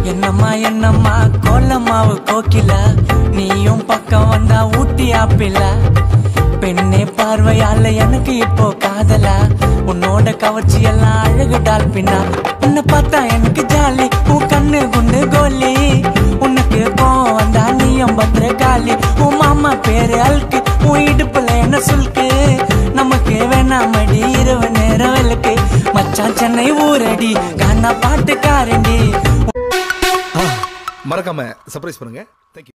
என்னம்மா என்னம்மா கோலமாவு கோக்கில நீயும் பக்கம் வந்தா ஊட்டி ஆப்பில பெண்ணே பார்வையால எனக்கு இப்போ காதலா உன்னோட கவர்ச்சி எல்லாம் அழகு டால்பினா உன்னை பார்த்தா எனக்கு ஜாலி உன் கண்ணு குண்டு கோலி உனக்கு கோவம் வந்தா நீயும் பத்திர காலி உன் மாமா பேரு அல்கு உன் இடுப்புல என்ன சுல்கு நமக்கு வேணாமடி இரவு நேரம் விளக்கு மச்சான் சென்னை ஊரடி கானா பாட்டுக்காரண்டி மறக்காம சர்ப்ரைஸ் பண்ணுங்க தேங்க்யூ